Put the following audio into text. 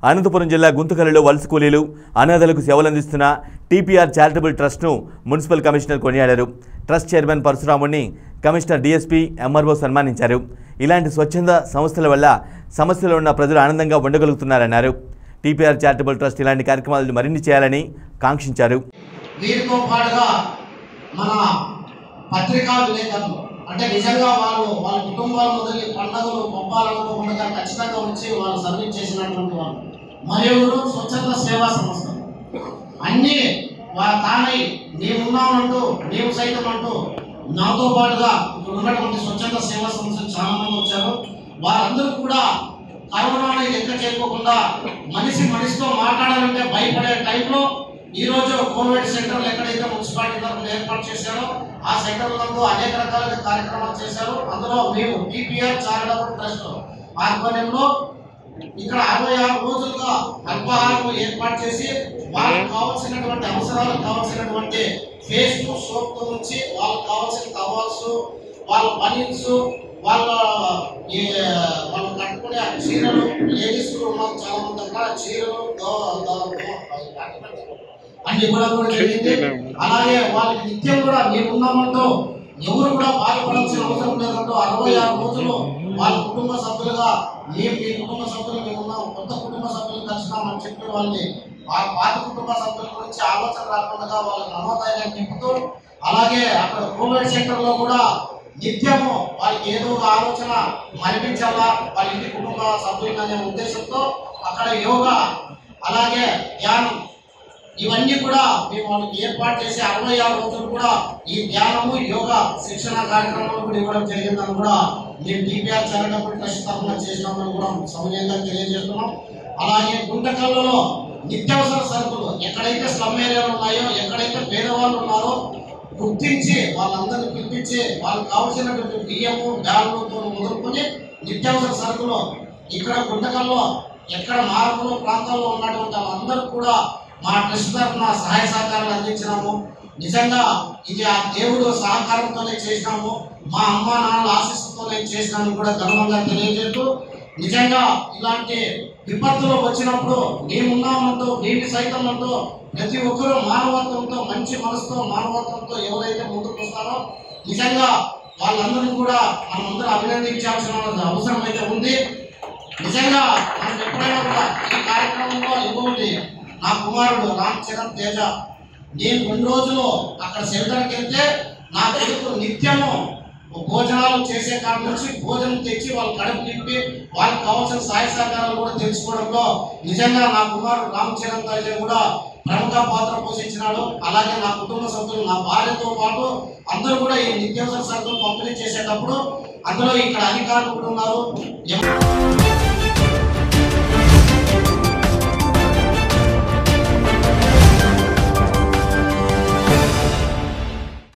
అనంతపురం జిల్లా గుంతకల్లులో వలస కూలీలు అనాథలకు సేవలందిస్తున్న టీపీఆర్ చారిటబుల్ ట్రస్ట్ను మున్సిపల్ కమిషనర్ కొనియాడారు ట్రస్ట్ చైర్మన్ పరశురాముడిని కమిషనర్ డీఎస్పీ ఎంఆర్ఓ సన్మానించారు ఇలాంటి స్వచ్ఛంద సంస్థల వల్ల సమస్యలో ఉన్న ప్రజలు ఆనందంగా ఉండగలుగుతున్నారన్నారు టీపీఆర్ చారిటబుల్ ట్రస్ట్ ఇలాంటి కార్యక్రమాలను మరిన్ని చేయాలని కాంక్షించారు వీరితో పాటుగా మన పత్రికా విలేకరులు అంటే నిజంగా వాళ్ళు వాళ్ళ కుటుంబాల మొదలు పండుగలు పబ్బాలనుకోకుండా ఖచ్చితంగా వచ్చి వాళ్ళు సర్వీస్ చేసినటువంటి వాళ్ళు మరియు స్వచ్ఛంద సేవా సంస్థ అన్నీ వా- తానై మేమున్నామంటూ మేము సైతం అంటూ నాతో పాటుగా ఇక్కడ ఉన్నటువంటి స్వచ్ఛంద సేవా సంస్థలు చాలా మంది వచ్చారు వారందరూ కూడా కరోనాని లెక్క చేయకోకుండా మనిషి మనిషితో మాట్లాడాలంటే భయపడే టైంలో ఈ రోజు కోవిడ్ సెంటర్లు ఎక్కడైతే మున్సిపాలిటీ తరఫున ఏర్పాటు చేశారో ఆ సెంటర్లలో అనేక రకాల కార్యక్రమాలు చేశారు అందులో మేము టీపీఆర్ చారిటబుల్ ట్రస్ట్ ఆధ్వర్యంలో ఇక్కడ అరవై ఆరు రోజులుగా అల్పాహారం ఏర్పాటు చేసి వాళ్ళకి కావాల్సినటువంటి అవసరాలకు కావాల్సినటువంటి ఫేస్ సోప్ నుంచి వాళ్ళకి కావాల్సిన టవల్స్ వాళ్ళ బనీన్స్ వాళ్ళ ఈ వాళ్ళు కట్టుకునే ఆ చీరలు లేడీస్ ఉన్నారు చాలా మంది అక్కడ చీరలు దో- దో- అన్ని కూడా కూడా జరిగింది అలాగే వాళ్ళకి నిత్యం కూడా మేము ఉన్నామంటూ ఎవరు కూడా బాధపడాల్సిన అవసరం లేదంటూ అరవై ఆరు రోజులు వాళ్ళ కుటుంబ సభ్యులుగా మేము మీ కుటుంబ సభ్యులు మేము ఉన్నాం కొత్త కుటుంబ సభ్యులు కలిసినామని చెప్పి వాళ్ళని ఆ పాత కుటుంబ సభ్యుల గురించి ఆలోచన రాకుండా వాళ్ళకి నమ్మకాయాన్ని నింపుతూ అలాగే అక్కడ కోవిడ్ సెంటర్ లో కూడా నిత్యము వాళ్ళకి ఏదో ఒక ఆలోచన మరిపించాలా వాళ్ళ ఇంటి కుటుంబ సభ్యులు అనే ఉద్దేశంతో అక్కడ యోగా అలాగే ధ్యానం ఇవన్నీ కూడా మేము వాళ్ళకి ఏర్పాటు చేసి అరవై ఆరు రోజులు కూడా ఈ ధ్యానము యోగా శిక్షణ కార్యక్రమాలు కూడా ఇవ్వడం జరిగిందని కూడా మేము టీపీఆర్ చారిటబుల్ ట్రస్ట్ తరఫున చేసినామని కూడా సమయంగా తెలియజేస్తున్నాం అలాగే గుంటకల్లలో నిత్యావసర సరుకులు ఎక్కడైతే స్లమ్ ఏరియాలు ఉన్నాయో ఎక్కడైతే పేదవాళ్ళు ఉన్నారో గుర్తించి వాళ్ళందరినీ పిలిపించి వాళ్ళకి కావాల్సినటువంటి బియ్యము బ్యాగులతో మొదలుకొని నిత్యావసర సరుకులు ఇక్కడ గుంటకల్లో ఎక్కడ మారుమూల ప్రాంతాల్లో ఉన్నటువంటి వాళ్ళందరూ కూడా మా ట్రస్ట్ తరఫున సహాయ సహకారాలు అందించినాము నిజంగా ఇది ఆ దేవుడు సహకారంతోనే చేసినాము మా అమ్మ నాన్నల ఆశీస్సుతోనే చేసినాము కూడా గర్వంగా తెలియజేస్తూ నిజంగా ఇలాంటి విపత్తులు వచ్చినప్పుడు మేమున్నామంటూ నీటి సైతం అంటూ ప్రతి ఒక్కరూ మానవత్వంతో మంచి మనసుతో మానవత్వంతో ఎవరైతే ముందుకు వస్తారో నిజంగా వాళ్ళందరినీ కూడా మనమందరం అభినందించాల్సిన అవసరం అయితే ఉంది నిజంగా మనం ఎప్పుడైనా కూడా ఈ కార్యక్రమంలో ఇంకొకటి నా కుమారుడు రామ్ చరణ్ తేజ నేను రెండు రోజులు అక్కడ సెంటర్కి వెళ్తే నా కొడుకు నిత్యము భోజనాలు చేసే కాడ నుంచి భోజనం తెచ్చి వాళ్ళ కడుపు నింపి వాళ్ళకి కావాల్సిన సహాయ సహకారాలు కూడా తెలుసుకోవడంలో నిజంగా నా కుమారుడు రామ్ చరణ్ తేజ కూడా ప్రముఖ పాత్ర పోషించినాడు అలాగే నా కుటుంబ సభ్యులు నా భార్యతో పాటు అందరూ కూడా ఈ నిత్యావసర సరుకులు పంపిణీ చేసేటప్పుడు అందులో ఇక్కడ అధికారులు కూడా ఉన్నారు ఎం-